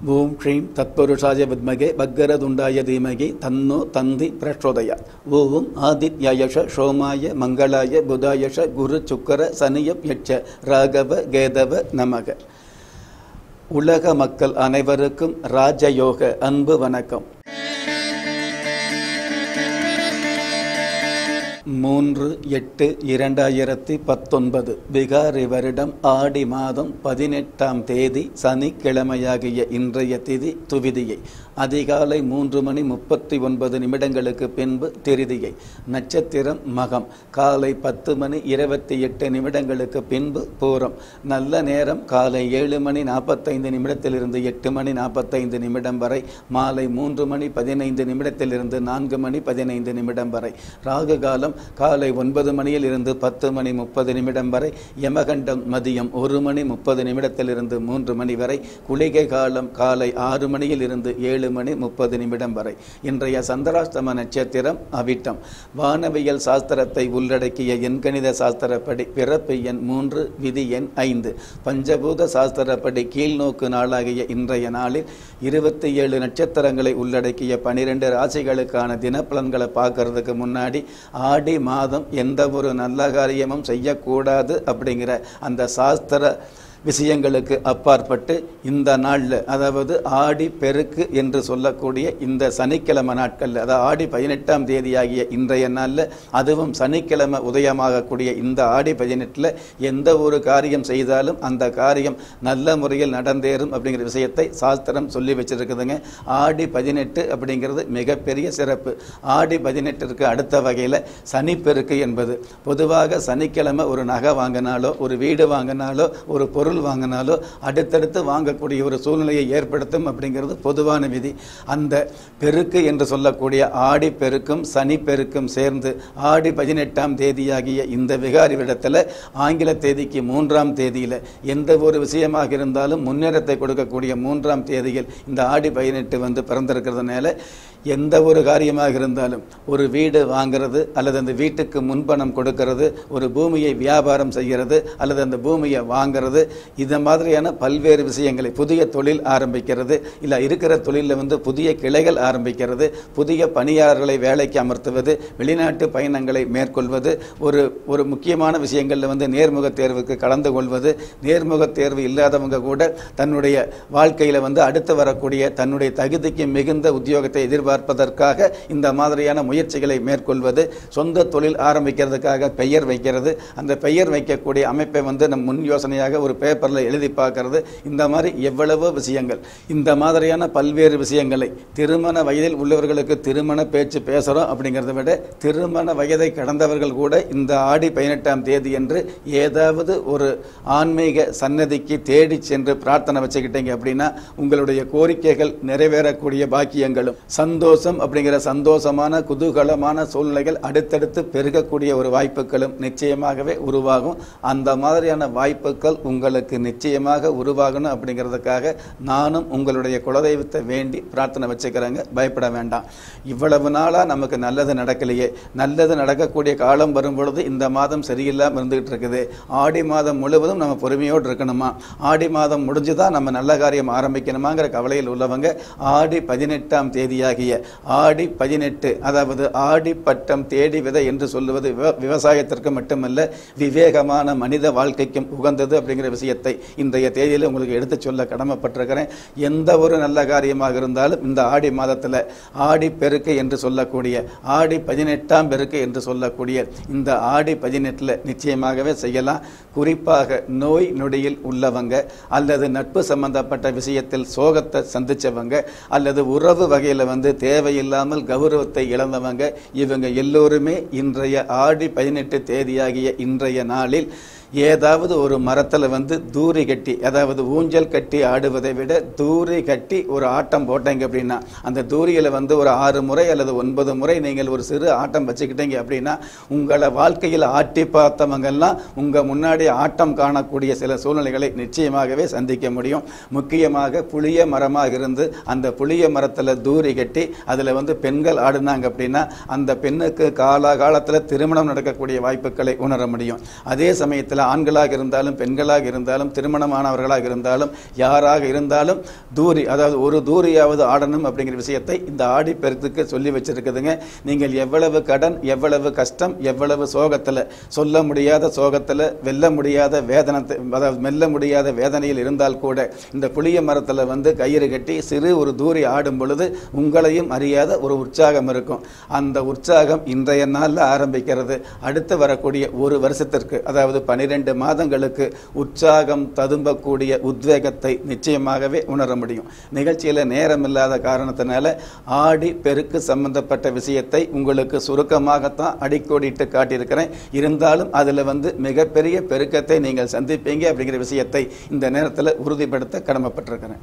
ஓம் ஸ்ரீம் தத்புருஷாய வித்மகே பக்கரதுண்டாய தீமகி தன்னோ தந்தி பிரச்சோதயா ஓம் ஆதித்யாயஷ சோமாய மங்களாய புதாயஷ குரு சுக்கர சனியப் யட்ச ராகவ கேதவ நமக உலக மக்கள் அனைவருக்கும் ராஜயோக அன்பு வணக்கம் மூன்று எட்டு இரண்டாயிரத்தி பத்தொன்பது பிகாரி வருடம் ஆடி மாதம் பதினெட்டாம் தேதி சனிக்கிழமையாகிய இன்றைய திதி துவிதியை அதிகாலை மூன்று மணி முப்பத்தி ஒன்பது நிமிடங்களுக்கு பின்பு திருதியை நட்சத்திரம் மகம் காலை பத்து மணி இருபத்தி எட்டு நிமிடங்களுக்கு பின்பு பூரம் நல்ல நேரம் காலை ஏழு மணி நாற்பத்தைந்து நிமிடத்திலிருந்து எட்டு மணி நாற்பத்தைந்து நிமிடம் வரை மாலை மூன்று மணி பதினைந்து நிமிடத்திலிருந்து நான்கு மணி பதினைந்து நிமிடம் வரை ராகு காலம் காலை ஒன்பது மணியில் இருந்து பத்து மணி முப்பது நிமிடம் வரை யமகண்டம் மதியம் ஒரு மணி முப்பது நிமிடத்திலிருந்து மூன்று மணி வரை குளிகை காலம் காலை ஆறு மணியில் இருந்து ஏழு மணி முப்பது நிமிடம் வரை இன்றைய சந்திராஷ்டம நட்சத்திரம் அவிட்டம் வானவியல் சாஸ்திரத்தை உள்ளடக்கிய எண்கணித சாஸ்திரப்படி பிறப்பு எண் மூன்று விதி எண் ஐந்து பஞ்சபூத சாஸ்திரப்படி கீழ்நோக்கு நாளாகிய இன்றைய நாளில் இருபத்தி ஏழு நட்சத்திரங்களை உள்ளடக்கிய பனிரெண்டு ராசிகளுக்கான தினப்பலன்களை பார்க்கறதுக்கு முன்னாடி ஆடி மாதம் எந்த ஒரு நல்ல காரியமும் செய்யக்கூடாது அப்படிங்கிற அந்த சாஸ்திர விஷயங்களுக்கு அப்பாற்பட்டு இந்த நாளில் அதாவது ஆடி பெருக்கு என்று சொல்லக்கூடிய இந்த சனிக்கிழமை நாட்களில் அதாவது ஆடி பதினெட்டாம் தேதியாகிய இன்றைய நாளில் அதுவும் சனிக்கிழமை உதயமாகக்கூடிய இந்த ஆடி பதினெட்டில் எந்த ஒரு காரியம் செய்தாலும் அந்த காரியம் நல்ல முறையில் நடந்தேறும் அப்படிங்கிற விஷயத்தை சாஸ்திரம் சொல்லி வச்சிருக்குதுங்க ஆடி பதினெட்டு அப்படிங்கிறது மிகப்பெரிய சிறப்பு ஆடி பதினெட்டிற்கு அடுத்த வகையில் சனிப்பெருக்கு என்பது பொதுவாக சனிக்கிழமை ஒரு நகை வாங்கினாலோ ஒரு வீடு வாங்கினாலோ ஒரு பொருள் பொருள் வாங்கினாலோ அடுத்தடுத்து வாங்கக்கூடிய ஒரு சூழ்நிலையை ஏற்படுத்தும் அப்படிங்கிறது பொதுவான விதி அந்த பெருக்கு என்று சொல்லக்கூடிய ஆடி பெருக்கும் சனி பெருக்கும் சேர்ந்து ஆடி பதினெட்டாம் தேதியாகிய இந்த விகாரி விடத்தில் ஆங்கில தேதிக்கு மூன்றாம் தேதியில் எந்த ஒரு விஷயமாக இருந்தாலும் முன்னேறத்தை கொடுக்கக்கூடிய மூன்றாம் தேதியில் இந்த ஆடி பதினெட்டு வந்து பிறந்திருக்கிறதுனால எந்த ஒரு காரியமாக இருந்தாலும் ஒரு வீடு வாங்கிறது அல்லது அந்த வீட்டுக்கு முன்பணம் கொடுக்கறது ஒரு பூமியை வியாபாரம் செய்கிறது அல்லது அந்த பூமியை வாங்கிறது இந்த மாதிரியான பல்வேறு விஷயங்களை புதிய தொழில் ஆரம்பிக்கிறது இல்லை இருக்கிற தொழிலில் வந்து புதிய கிளைகள் ஆரம்பிக்கிறது புதிய பணியாளர்களை வேலைக்கு அமர்த்துவது வெளிநாட்டு பயணங்களை மேற்கொள்வது ஒரு ஒரு முக்கியமான விஷயங்களில் வந்து நேர்முக தேர்வுக்கு கலந்து கொள்வது நேர்முக தேர்வு இல்லாதவங்க கூட தன்னுடைய வாழ்க்கையில் வந்து அடுத்து வரக்கூடிய தன்னுடைய தகுதிக்கு மிகுந்த உத்தியோகத்தை எதிர்பார்ப்பதற்காக இந்த மாதிரியான முயற்சிகளை மேற்கொள்வது சொந்த தொழில் ஆரம்பிக்கிறதுக்காக பெயர் வைக்கிறது அந்த பெயர் வைக்கக்கூடிய அமைப்பை வந்து நம் முன் யோசனையாக ஒரு பேப்பரில் எழுதி பார்க்கறது இந்த மாதிரி எவ்வளவோ விஷயங்கள் இந்த மாதிரியான பல்வேறு விஷயங்களை திருமண வயதில் உள்ளவர்களுக்கு திருமண பேச்சு பேசுகிறோம் அப்படிங்கிறத விட திருமண வயதை கடந்தவர்கள் கூட இந்த ஆடி பதினெட்டாம் தேதி என்று ஏதாவது ஒரு ஆன்மீக சன்னதிக்கு தேடி சென்று பிரார்த்தனை வச்சுக்கிட்டீங்க அப்படின்னா உங்களுடைய கோரிக்கைகள் நிறைவேறக்கூடிய பாக்கியங்களும் சந்தோஷம் அப்படிங்கிற சந்தோஷமான குதூகலமான சூழ்நிலைகள் அடுத்தடுத்து பெருகக்கூடிய ஒரு வாய்ப்புகளும் நிச்சயமாகவே உருவாகும் அந்த மாதிரியான வாய்ப்புகள் உங்களுக்கு நிச்சயமாக உருவாகணும் அப்படிங்கிறதுக்காக நானும் உங்களுடைய குலதெய்வத்தை வேண்டி பிரார்த்தனை வச்சுக்கிறேங்க பயப்பட வேண்டாம் இவ்வளவு நாளாக நமக்கு நல்லது நடக்கலையே நல்லது நடக்கக்கூடிய காலம் வரும் பொழுது இந்த மாதம் சரியில்லாமல் இருந்துகிட்டு இருக்குது ஆடி மாதம் முழுவதும் நம்ம பொறுமையோடு இருக்கணுமா ஆடி மாதம் முடிஞ்சு தான் நம்ம நல்ல காரியம் ஆரம்பிக்கணுமாங்கிற கவலையில் உள்ளவங்க ஆடி பதினெட்டாம் தேதியாகிய ஆடி பதினெட்டு அதாவது ஆடி பட்டம் தேடி விதை என்று சொல்லுவது விவ- விவசாயத்திற்கு மட்டுமல்ல விவேகமான மனித வாழ்க்கைக்கும் உகந்தது அப்படிங்கிற விஷயத்தை இன்றைய தேதியில் உங்களுக்கு எடுத்துச் சொல்ல கடமைப்பட்டிருக்கிறேன் எந்த ஒரு நல்ல காரியமாக இருந்தாலும் இந்த ஆடி மாதத்தில் ஆடி பெருக்கு என்று சொல்லக்கூடிய ஆடி பதினெட்டாம் பெருக்கு என்று சொல்லக்கூடிய இந்த ஆடி பதினெட்டில் நிச்சயமாகவே செய்யலாம் குறிப்பாக நோய் நொடியில் உள்ளவங்க அல்லது நட்பு சம்பந்தப்பட்ட விஷயத்தில் சோகத்தை சந்திச்சவங்க அல்லது உறவு வகையில் வந்து தேவையில்லாமல் கௌரவத்தை இழந்தவங்க இவங்க எல்லோருமே இன்றைய ஆடி பதினெட்டு தேதியாகிய இன்றைய நாளில் ஏதாவது ஒரு மரத்தில் வந்து தூரி கட்டி அதாவது ஊஞ்சல் கட்டி ஆடுவதை விட தூரி கட்டி ஒரு ஆட்டம் போட்டீங்க அப்படின்னா அந்த தூரியில் வந்து ஒரு ஆறு முறை அல்லது ஒன்பது முறை நீங்கள் ஒரு சிறு ஆட்டம் வச்சுக்கிட்டீங்க அப்படின்னா உங்களை வாழ்க்கையில் ஆட்டி பார்த்தவங்கெல்லாம் உங்கள் முன்னாடி ஆட்டம் காணக்கூடிய சில சூழ்நிலைகளை நிச்சயமாகவே சந்திக்க முடியும் முக்கியமாக புளிய மரமாக இருந்து அந்த புளிய மரத்தில் தூரி கட்டி அதில் வந்து பெண்கள் ஆடினாங்க அப்படின்னா அந்த பெண்ணுக்கு காலாகாலத்தில் திருமணம் நடக்கக்கூடிய வாய்ப்புகளை உணர முடியும் அதே சமயத்தில் ஆண்களாக இருந்தாலும் பெண்களாக இருந்தாலும் திருமணமானவர்களாக இருந்தாலும் யாராக இருந்தாலும் தூரி அதாவது ஒரு தூரியாவது ஆடணும் அப்படிங்கிற விஷயத்தை இந்த ஆடிப்பெருத்துக்கு சொல்லி வச்சிருக்குதுங்க நீங்கள் எவ்வளவு கடன் எவ்வளவு கஷ்டம் எவ்வளவு சோகத்தில் சொல்ல முடியாத சோகத்தில் வெல்ல முடியாத வேதனத்தை அதாவது மெல்ல முடியாத வேதனையில் இருந்தால் கூட இந்த புளிய மரத்தில் வந்து கயிறு கட்டி சிறு ஒரு தூரி ஆடும் பொழுது உங்களையும் அறியாத ஒரு உற்சாகம் இருக்கும் அந்த உற்சாகம் இன்றைய நாளில் ஆரம்பிக்கிறது அடுத்து வரக்கூடிய ஒரு வருஷத்திற்கு அதாவது பனிரெண்டு மாதங்களுக்கு உற்சாகம் ததும்பக்கூடிய உத்வேகத்தை நிச்சயமாகவே உணர முடியும் நிகழ்ச்சியில் நேரம் இல்லாத காரணத்தினால ஆடி பெருக்கு சம்பந்தப்பட்ட விஷயத்தை உங்களுக்கு சுருக்கமாகத்தான் அடிக்கோடிட்டு காட்டியிருக்கிறேன் இருந்தாலும் அதில் வந்து மிகப்பெரிய பெருக்கத்தை நீங்கள் சந்திப்பீங்க அப்படிங்கிற விஷயத்தை இந்த நேரத்தில் உறுதிப்படுத்த கடமைப்பட்டிருக்கிறேன்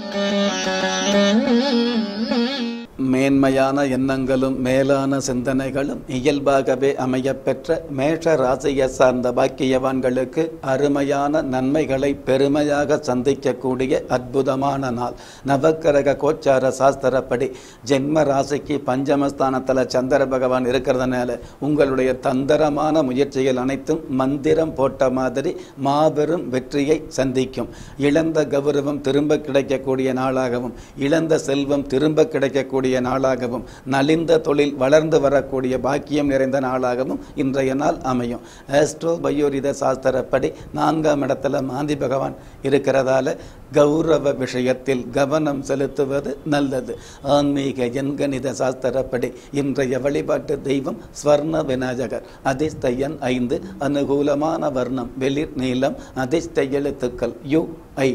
மேன்மையான எண்ணங்களும் மேலான சிந்தனைகளும் இயல்பாகவே அமையப்பெற்ற மேஷ ராசியை சார்ந்த பாக்கியவான்களுக்கு அருமையான நன்மைகளை பெருமையாக சந்திக்கக்கூடிய அற்புதமான நாள் நவக்கிரக கோச்சார சாஸ்திரப்படி ஜென்ம ராசிக்கு பஞ்சமஸ்தானத்தில் சந்திர பகவான் இருக்கிறதுனால உங்களுடைய தந்திரமான முயற்சிகள் அனைத்தும் மந்திரம் போட்ட மாதிரி மாபெரும் வெற்றியை சந்திக்கும் இழந்த கௌரவம் திரும்ப கிடைக்கக்கூடிய நாளாகவும் இழந்த செல்வம் திரும்ப கிடைக்கக்கூடிய நாளாகவும் நலிந்த தொழில் வளர்ந்து வரக்கூடிய பாக்கியம் நிறைந்த நாளாகவும் இன்றைய நாள் அமையும் ஆஸ்ட்ரோ பயோரித சாஸ்திரப்படி நான்காம் இடத்துல மாந்தி பகவான் இருக்கிறதால கௌரவ விஷயத்தில் கவனம் செலுத்துவது நல்லது ஆன்மீக எண்கணித சாஸ்திரப்படி இன்றைய வழிபாட்டு தெய்வம் ஸ்வர்ண விநாயகர் அதிர்ஷ்ட எண் ஐந்து அனுகூலமான வர்ணம் வெளிர் நீளம் அதிர்ஷ்ட எழுத்துக்கள் யு ஐ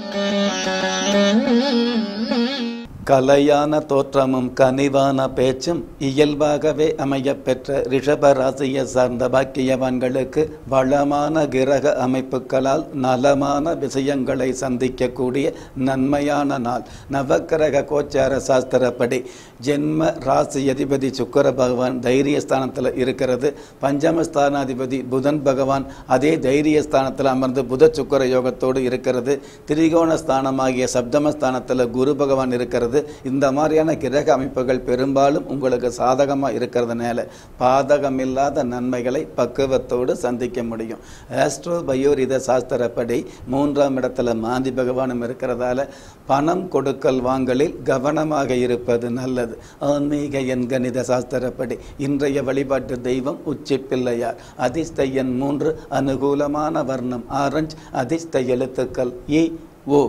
கலையான தோற்றமும் கனிவான பேச்சும் இயல்பாகவே அமையப்பெற்ற ரிஷப ராசியை சார்ந்த பாக்கியவான்களுக்கு வளமான கிரக அமைப்புகளால் நலமான விஷயங்களை சந்திக்கக்கூடிய நன்மையான நாள் நவக்கிரக கோச்சார சாஸ்திரப்படி ஜென்ம ராசி அதிபதி சுக்கர பகவான் தைரியஸ்தானத்தில் இருக்கிறது பஞ்சமஸ்தானாதிபதி புதன் பகவான் அதே தைரியஸ்தானத்தில் அமர்ந்து புத சுக்கர யோகத்தோடு இருக்கிறது திரிகோண ஸ்தானமாகிய சப்தமஸ்தானத்தில் குரு பகவான் இருக்கிறது இந்த மாதிரியான கிரக அமைப்புகள் பெரும்பாலும் உங்களுக்கு சாதகமாக இருக்கிறதுனால பாதகமில்லாத நன்மைகளை பக்குவத்தோடு சந்திக்க முடியும் ஆஸ்ட்ரோ பயோரித சாஸ்திரப்படி மூன்றாம் இடத்துல மாந்தி பகவானும் இருக்கிறதால பணம் கொடுக்கல் வாங்கலில் கவனமாக இருப்பது நல்லது ஆன்மீக எண்கணித சாஸ்திரப்படி இன்றைய வழிபாட்டு தெய்வம் உச்சி பிள்ளையார் அதிர்ஷ்ட எண் மூன்று அனுகூலமான வர்ணம் ஆரஞ்சு அதிர்ஷ்ட எழுத்துக்கள் இ ஓ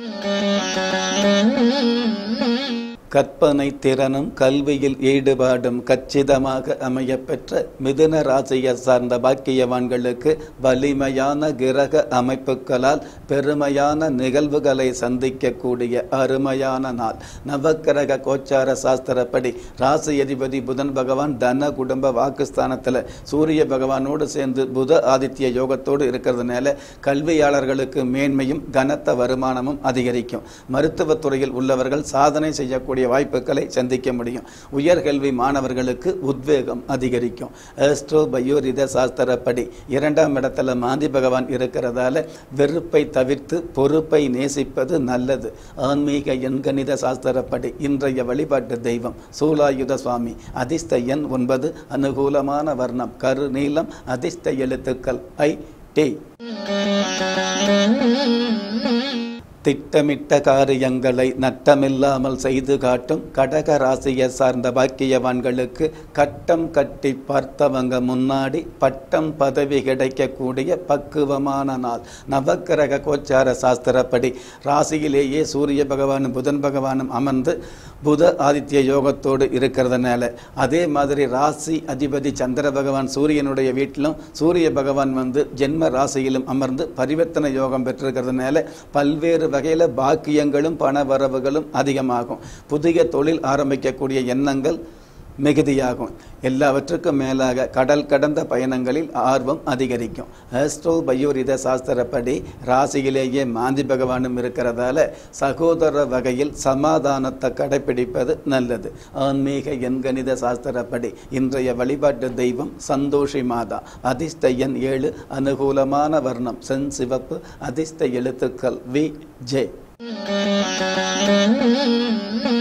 கற்பனை திறனும் கல்வியில் ஈடுபாடும் கச்சிதமாக அமையப்பெற்ற மிதுன ராசியை சார்ந்த பாக்கியவான்களுக்கு வலிமையான கிரக அமைப்புகளால் பெருமையான நிகழ்வுகளை சந்திக்கக்கூடிய அருமையான நாள் நவக்கிரக கோச்சார சாஸ்திரப்படி ராசி அதிபதி புதன் பகவான் தன குடும்ப வாக்குஸ்தானத்தில் சூரிய பகவானோடு சேர்ந்து புத ஆதித்ய யோகத்தோடு இருக்கிறதுனால கல்வியாளர்களுக்கு மேன்மையும் கனத்த வருமானமும் அதிகரிக்கும் மருத்துவத்துறையில் உள்ளவர்கள் சாதனை செய்யக்கூடிய கூடிய வாய்ப்புகளை சந்திக்க முடியும் உயர்கல்வி மாணவர்களுக்கு உத்வேகம் அதிகரிக்கும் ஆஸ்ட்ரோ பயோரித சாஸ்திரப்படி இரண்டாம் இடத்துல மாந்தி பகவான் இருக்கிறதால வெறுப்பை தவிர்த்து பொறுப்பை நேசிப்பது நல்லது ஆன்மீக எண்கணித சாஸ்திரப்படி இன்றைய வழிபாட்டு தெய்வம் சூலாயுத சுவாமி அதிர்ஷ்ட எண் ஒன்பது அனுகூலமான வர்ணம் கரு நீளம் அதிர்ஷ்ட எழுத்துக்கள் ஐ டி திட்டமிட்ட காரியங்களை நட்டமில்லாமல் செய்து காட்டும் கடக ராசியை சார்ந்த பாக்கியவான்களுக்கு கட்டம் கட்டி பார்த்தவங்க முன்னாடி பட்டம் பதவி கிடைக்கக்கூடிய பக்குவமான நாள் நவக்கிரக கோச்சார சாஸ்திரப்படி ராசியிலேயே சூரிய பகவானும் புதன் பகவானும் அமர்ந்து புத ஆதித்ய யோகத்தோடு இருக்கிறதுனால அதே மாதிரி ராசி அதிபதி சந்திர பகவான் சூரியனுடைய வீட்டிலும் சூரிய பகவான் வந்து ஜென்ம ராசியிலும் அமர்ந்து பரிவர்த்தனை யோகம் பெற்றிருக்கிறதுனால பல்வேறு வகையில் பாக்கியங்களும் பண வரவுகளும் அதிகமாகும் புதிய தொழில் ஆரம்பிக்கக்கூடிய எண்ணங்கள் மிகுதியாகும் எல்லாவற்றுக்கும் மேலாக கடல் கடந்த பயணங்களில் ஆர்வம் அதிகரிக்கும் ஆஸ்ட்ரோ பயோரித சாஸ்திரப்படி ராசியிலேயே மாந்தி பகவானும் இருக்கிறதால சகோதர வகையில் சமாதானத்தை கடைபிடிப்பது நல்லது ஆன்மீக எண்கணித சாஸ்திரப்படி இன்றைய வழிபாட்டு தெய்வம் சந்தோஷி மாதா அதிர்ஷ்ட எண் ஏழு அனுகூலமான வர்ணம் சென் சிவப்பு அதிர்ஷ்ட எழுத்துக்கள் வி ஜே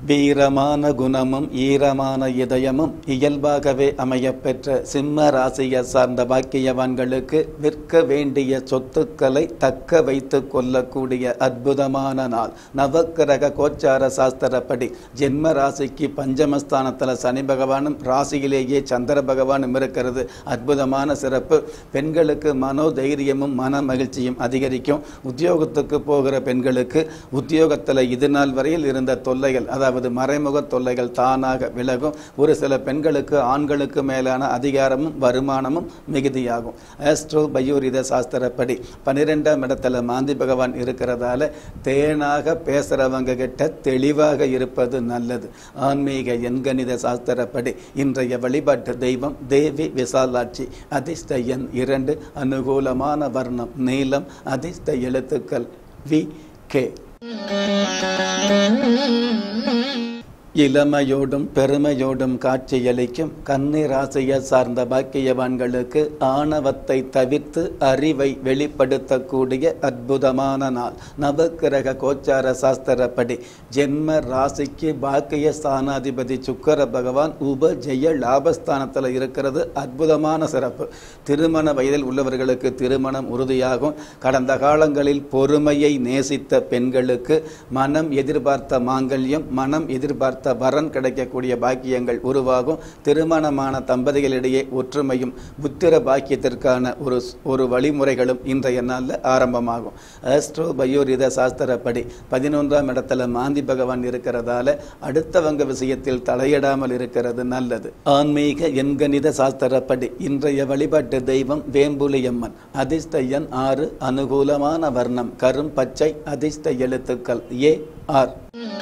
வீரமான குணமும் ஈரமான இதயமும் இயல்பாகவே அமையப்பெற்ற சிம்ம ராசியை சார்ந்த பாக்கியவான்களுக்கு விற்க வேண்டிய சொத்துக்களை தக்க வைத்து கொள்ளக்கூடிய அற்புதமான நாள் நவக்கிரக கோச்சார சாஸ்திரப்படி ஜென்ம ராசிக்கு பஞ்சமஸ்தானத்தில் சனி பகவானும் ராசியிலேயே சந்திர பகவானும் இருக்கிறது அற்புதமான சிறப்பு பெண்களுக்கு மனோதைரியமும் மன மகிழ்ச்சியும் அதிகரிக்கும் உத்தியோகத்துக்கு போகிற பெண்களுக்கு உத்தியோகத்தில் இது நாள் வரையில் இருந்த தொல்லைகள் அதாவது மறைமுக தொல்லைகள் தானாக விலகும் ஒரு சில பெண்களுக்கு ஆண்களுக்கு மேலான அதிகாரமும் வருமானமும் மிகுதியாகும் ஆஸ்ட்ரோ பயோரித சாஸ்திரப்படி பன்னிரெண்டாம் இடத்துல மாந்தி பகவான் இருக்கிறதால தேனாக பேசுகிறவங்க கிட்ட தெளிவாக இருப்பது நல்லது ஆன்மீக எண்கணித சாஸ்திரப்படி இன்றைய வழிபாட்டு தெய்வம் தேவி விசாலாட்சி அதிர்ஷ்ட எண் இரண்டு அனுகூலமான வர்ணம் நீளம் அதிர்ஷ்ட எழுத்துக்கள் வி கே இளமையோடும் பெருமையோடும் காட்சியளிக்கும் கன்னி ராசியை சார்ந்த பாக்கியவான்களுக்கு ஆணவத்தை தவிர்த்து அறிவை வெளிப்படுத்தக்கூடிய அற்புதமான நாள் நவக்கிரக கோச்சார சாஸ்திரப்படி ஜென்ம ராசிக்கு பாக்கிய ஸ்தானாதிபதி சுக்கர பகவான் உப ஜெய லாபஸ்தானத்தில் இருக்கிறது அற்புதமான சிறப்பு திருமண வயதில் உள்ளவர்களுக்கு திருமணம் உறுதியாகும் கடந்த காலங்களில் பொறுமையை நேசித்த பெண்களுக்கு மனம் எதிர்பார்த்த மாங்கல்யம் மனம் எதிர்பார்த்த வரன் கிடைக்கக்கூடிய பாக்கியங்கள் உருவாகும் திருமணமான தம்பதிகளிடையே ஒற்றுமையும் புத்திர பாக்கியத்திற்கான ஒரு ஒரு வழிமுறைகளும் இன்றைய நாளில் ஆரம்பமாகும் ஆஸ்ட்ரோ பயோரித சாஸ்திரப்படி பதினொன்றாம் இடத்துல மாந்தி பகவான் இருக்கிறதால அடுத்தவங்க விஷயத்தில் தலையிடாமல் இருக்கிறது நல்லது ஆன்மீக எண்கணித சாஸ்திரப்படி இன்றைய வழிபாட்டு தெய்வம் வேம்புலியம்மன் அதிர்ஷ்ட எண் ஆறு அனுகூலமான வர்ணம் கரும் பச்சை அதிர்ஷ்ட எழுத்துக்கள் ஏ ஆர்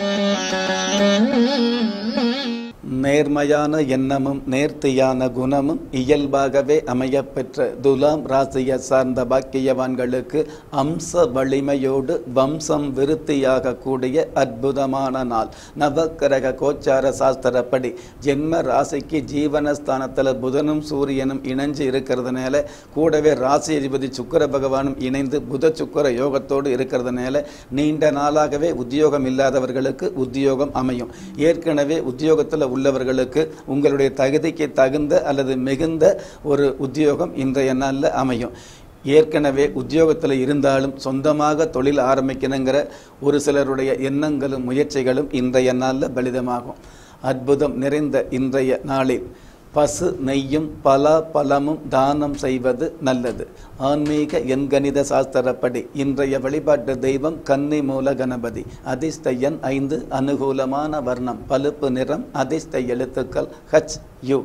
நேர்மையான எண்ணமும் நேர்த்தியான குணமும் இயல்பாகவே அமையப்பெற்ற துலாம் ராசியை சார்ந்த பாக்கியவான்களுக்கு அம்ச வலிமையோடு வம்சம் விருத்தியாக கூடிய அற்புதமான நாள் நவக்கிரக கோச்சார சாஸ்திரப்படி ஜென்ம ராசிக்கு ஜீவனஸ்தானத்தில் புதனும் சூரியனும் இணைஞ்சு இருக்கிறதுனால கூடவே ராசி அதிபதி சுக்கர பகவானும் இணைந்து புத சுக்கர யோகத்தோடு இருக்கிறதுனால நீண்ட நாளாகவே உத்தியோகம் இல்லாதவர்களுக்கு உத்தியோகம் அமையும் ஏற்கனவே உத்தியோகத்தில் உள்ளவர்களுக்கு உங்களுடைய தகுதிக்கு தகுந்த அல்லது மிகுந்த ஒரு உத்தியோகம் இன்றைய நாளில் அமையும் ஏற்கனவே உத்தியோகத்தில் இருந்தாலும் சொந்தமாக தொழில் ஆரம்பிக்கணுங்கிற ஒரு சிலருடைய எண்ணங்களும் முயற்சிகளும் இன்றைய நாளில் பலிதமாகும் அற்புதம் நிறைந்த இன்றைய நாளில் பசு நெய்யும் பலா பழமும் தானம் செய்வது நல்லது ஆன்மீக எண்கணித சாஸ்திரப்படி இன்றைய வழிபாட்டு தெய்வம் கன்னி மூல கணபதி அதிர்ஷ்ட எண் ஐந்து அனுகூலமான வர்ணம் பழுப்பு நிறம் அதிர்ஷ்ட எழுத்துக்கள் ஹச் யு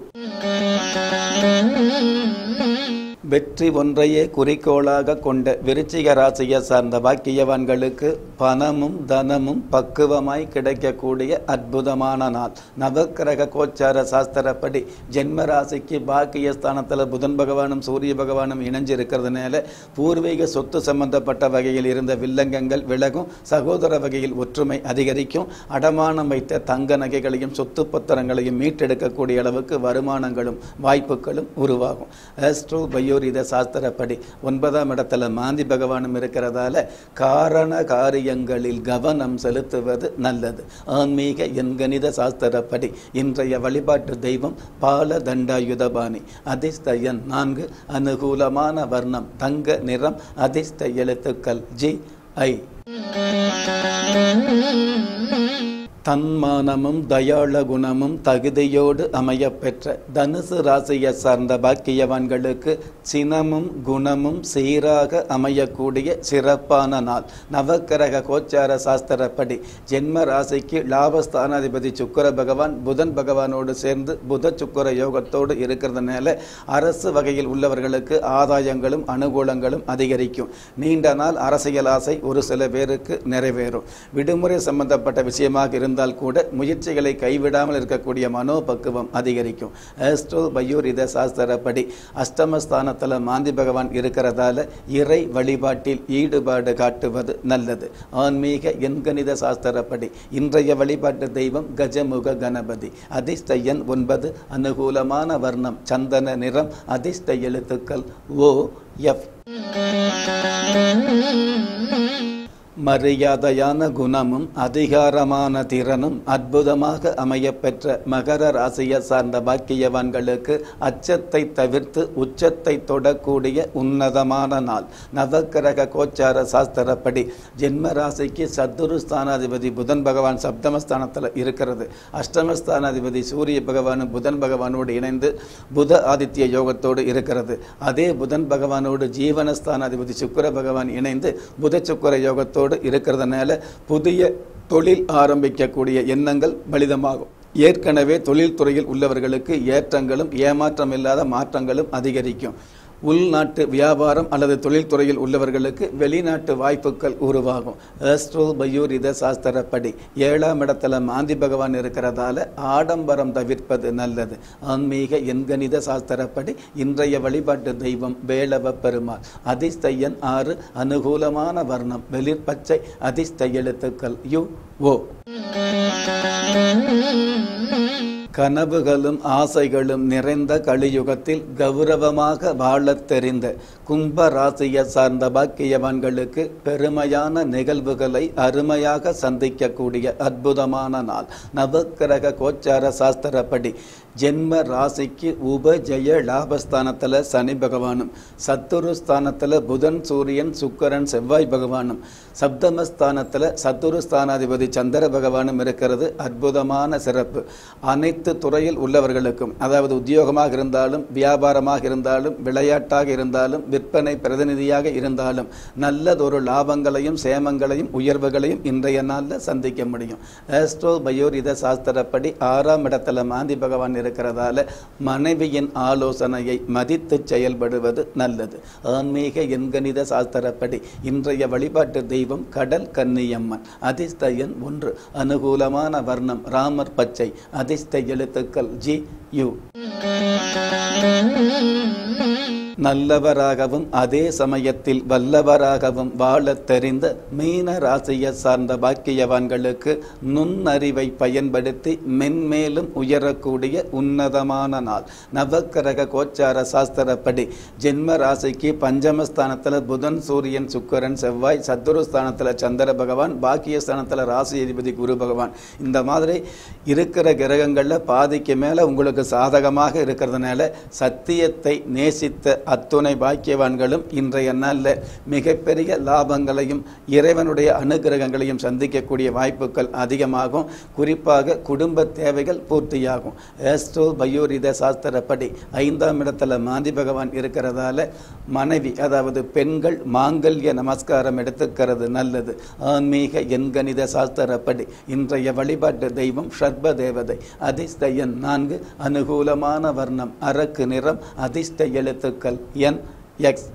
வெற்றி ஒன்றையே குறிக்கோளாக கொண்ட விருச்சிக ராசியை சார்ந்த பாக்கியவான்களுக்கு பணமும் தனமும் பக்குவமாய் கிடைக்கக்கூடிய அற்புதமான நாள் நவக்கிரக கோச்சார சாஸ்திரப்படி ஜென்ம ராசிக்கு பாக்கிய ஸ்தானத்தில் புதன் பகவானும் சூரிய பகவானும் இணைஞ்சிருக்கிறதுனால பூர்வீக சொத்து சம்பந்தப்பட்ட வகையில் இருந்த வில்லங்கங்கள் விலகும் சகோதர வகையில் ஒற்றுமை அதிகரிக்கும் அடமானம் வைத்த தங்க நகைகளையும் சொத்து பத்திரங்களையும் மீட்டெடுக்கக்கூடிய அளவுக்கு வருமானங்களும் வாய்ப்புகளும் உருவாகும் ஆஸ்ட்ரோ பயோரித சாஸ்திரப்படி ஒன்பதாம் இடத்துல மாந்தி பகவானும் இருக்கிறதால காரண காரியங்களில் கவனம் செலுத்துவது நல்லது ஆன்மீக எண்கணித சாஸ்திரப்படி இன்றைய வழிபாட்டு தெய்வம் பால தண்டாயுதபாணி அதிர்ஷ்ட எண் நான்கு அனுகூலமான வர்ணம் தங்க நிறம் அதிர்ஷ்ட எழுத்துக்கள் ஜி ஐ தன்மானமும் தயாள குணமும் தகுதியோடு அமையப்பெற்ற தனுசு ராசியை சார்ந்த பாக்கியவான்களுக்கு சினமும் குணமும் சீராக அமையக்கூடிய சிறப்பான நாள் நவக்கிரக கோச்சார சாஸ்திரப்படி ஜென்ம ராசிக்கு லாபஸ்தானாதிபதி சுக்கர பகவான் புதன் பகவானோடு சேர்ந்து புத சுக்கர யோகத்தோடு இருக்கிறதுனால அரசு வகையில் உள்ளவர்களுக்கு ஆதாயங்களும் அனுகூலங்களும் அதிகரிக்கும் நீண்ட நாள் அரசியல் ஆசை ஒரு சில பேருக்கு நிறைவேறும் விடுமுறை சம்பந்தப்பட்ட விஷயமாக இருந்தால் கூட முயற்சிகளை கைவிடாமல் இருக்கக்கூடிய மனோபக்குவம் அதிகரிக்கும் ஆஸ்ட்ரோ பயோரித சாஸ்திரப்படி அஷ்டமஸ்தானத்தில் மாந்தி பகவான் இருக்கிறதால இறை வழிபாட்டில் ஈடுபாடு காட்டுவது நல்லது ஆன்மீக எண்கணித சாஸ்திரப்படி இன்றைய வழிபாட்டு தெய்வம் கஜமுக கணபதி அதிர்ஷ்ட எண் ஒன்பது அனுகூலமான வர்ணம் சந்தன நிறம் அதிர்ஷ்ட எழுத்துக்கள் ஓ எஃப் மரியாதையான குணமும் அதிகாரமான திறனும் அற்புதமாக அமையப்பெற்ற மகர ராசியை சார்ந்த பாக்கியவான்களுக்கு அச்சத்தை தவிர்த்து உச்சத்தை தொடக்கூடிய உன்னதமான நாள் நவக்கிரக கோச்சார சாஸ்திரப்படி ஜென்ம ராசிக்கு சத்துரு ஸ்தானாதிபதி புதன் பகவான் சப்தமஸ்தானத்தில் இருக்கிறது அஷ்டமஸ்தானாதிபதி சூரிய பகவானும் புதன் பகவானோடு இணைந்து புத ஆதித்ய யோகத்தோடு இருக்கிறது அதே புதன் பகவானோடு ஜீவனஸ்தானாதிபதி சுக்கிர பகவான் இணைந்து புத சுக்கிர யோகத்தோடு இருக்கிறதுனால புதிய தொழில் ஆரம்பிக்கக்கூடிய எண்ணங்கள் பலிதமாகும் ஏற்கனவே தொழில்துறையில் உள்ளவர்களுக்கு ஏற்றங்களும் ஏமாற்றம் இல்லாத மாற்றங்களும் அதிகரிக்கும் உள்நாட்டு வியாபாரம் அல்லது தொழில்துறையில் உள்ளவர்களுக்கு வெளிநாட்டு வாய்ப்புகள் உருவாகும் ஆஸ்ட்ரோ பயூரித சாஸ்திரப்படி ஏழாம் இடத்துல மாந்தி பகவான் இருக்கிறதால ஆடம்பரம் தவிர்ப்பது நல்லது ஆன்மீக எண்கணித சாஸ்திரப்படி இன்றைய வழிபாட்டு தெய்வம் வேளவ பெருமாள் அதிஸ்தையன் ஆறு அனுகூலமான வர்ணம் வெளிர் பச்சை அதிர்ஷ்ட எழுத்துக்கள் யு ஓ கனவுகளும் ஆசைகளும் நிறைந்த கலியுகத்தில் கௌரவமாக வாழத் தெரிந்த கும்ப ராசியை சார்ந்த பாக்கியவான்களுக்கு பெருமையான நிகழ்வுகளை அருமையாக சந்திக்கக்கூடிய அற்புதமான நாள் நவக்கிரக கோச்சார சாஸ்திரப்படி ஜென்ம ராசிக்கு உபஜய லாபஸ்தானத்தில் சனி பகவானும் சத்துரு ஸ்தானத்தில் புதன் சூரியன் சுக்கரன் செவ்வாய் பகவானும் சப்தமஸ்தானத்தில் சத்துரு ஸ்தானாதிபதி சந்திர பகவானும் இருக்கிறது அற்புதமான சிறப்பு அனைத்து துறையில் உள்ளவர்களுக்கும் அதாவது உத்தியோகமாக இருந்தாலும் வியாபாரமாக இருந்தாலும் விளையாட்டாக இருந்தாலும் விற்பனை பிரதிநிதியாக இருந்தாலும் நல்லதொரு லாபங்களையும் சேமங்களையும் உயர்வுகளையும் இன்றைய நாளில் சந்திக்க முடியும் ஆஸ்ட்ரோ பயோரித சாஸ்திரப்படி ஆறாம் இடத்துல மாந்தி பகவான் இருக்கிறதால மனைவியின் ஆலோசனையை மதித்து செயல்படுவது நல்லது ஆன்மீக எண்கணித சாஸ்திரப்படி இன்றைய வழிபாட்டு தெய்வம் கடல் கன்னியம்மன் அதிர்ஷ்ட எண் ஒன்று அனுகூலமான வர்ணம் ராமர் பச்சை அதிர்ஷ்ட எழுத்துக்கள் ஜி யு நல்லவராகவும் அதே சமயத்தில் வல்லவராகவும் வாழத் தெரிந்த மீன ராசியை சார்ந்த பாக்கியவான்களுக்கு நுண்ணறிவை பயன்படுத்தி மென்மேலும் உயரக்கூடிய உன்னதமான நாள் நவக்கிரக கோச்சார சாஸ்திரப்படி ஜென்ம ராசிக்கு பஞ்சமஸ்தானத்தில் புதன் சூரியன் சுக்கரன் செவ்வாய் சத்துருஸ்தானத்தில் சந்திர பகவான் பாக்கியஸ்தானத்தில் ராசி அதிபதி குரு பகவான் இந்த மாதிரி இருக்கிற கிரகங்களில் பாதிக்கு மேலே உங்களுக்கு சாதகமாக இருக்கிறதுனால சத்தியத்தை நேசித்த அத்துணை பாக்கியவான்களும் இன்றைய நாளில் மிகப்பெரிய லாபங்களையும் இறைவனுடைய அனுகிரகங்களையும் சந்திக்கக்கூடிய வாய்ப்புகள் அதிகமாகும் குறிப்பாக குடும்ப தேவைகள் பூர்த்தியாகும் ஏஸ்ட்ரோ பயோரித சாஸ்திரப்படி ஐந்தாம் இடத்துல மாந்தி பகவான் இருக்கிறதால மனைவி அதாவது பெண்கள் மாங்கல்ய நமஸ்காரம் எடுத்துக்கிறது நல்லது ஆன்மீக எண்கணித சாஸ்திரப்படி இன்றைய வழிபாட்டு தெய்வம் ஷர்ப தேவதை அதிர்ஷ்ட எண் நான்கு அனுகூலமான வர்ணம் அரக்கு நிறம் அதிர்ஷ்ட எழுத்துக்கள் என் எக்ஸ்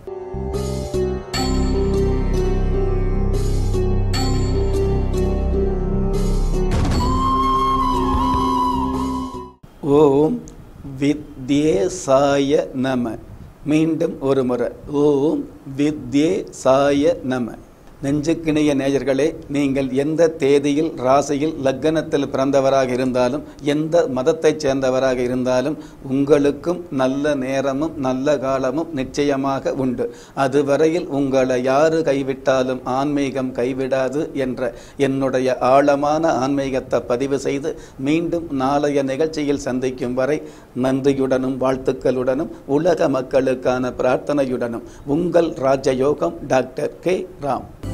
ஓம் வித்யேசாய நம மீண்டும் ஒரு முறை ஓம் வித்யேசாய நம நெஞ்சுக்கிணைய நேயர்களே நீங்கள் எந்த தேதியில் ராசியில் லக்கணத்தில் பிறந்தவராக இருந்தாலும் எந்த மதத்தைச் சேர்ந்தவராக இருந்தாலும் உங்களுக்கும் நல்ல நேரமும் நல்ல காலமும் நிச்சயமாக உண்டு அதுவரையில் உங்களை யாரு கைவிட்டாலும் ஆன்மீகம் கைவிடாது என்ற என்னுடைய ஆழமான ஆன்மீகத்தை பதிவு செய்து மீண்டும் நாளைய நிகழ்ச்சியில் சந்திக்கும் வரை நன்றியுடனும் வாழ்த்துக்களுடனும் உலக மக்களுக்கான பிரார்த்தனையுடனும் உங்கள் ராஜயோகம் டாக்டர் கே ராம்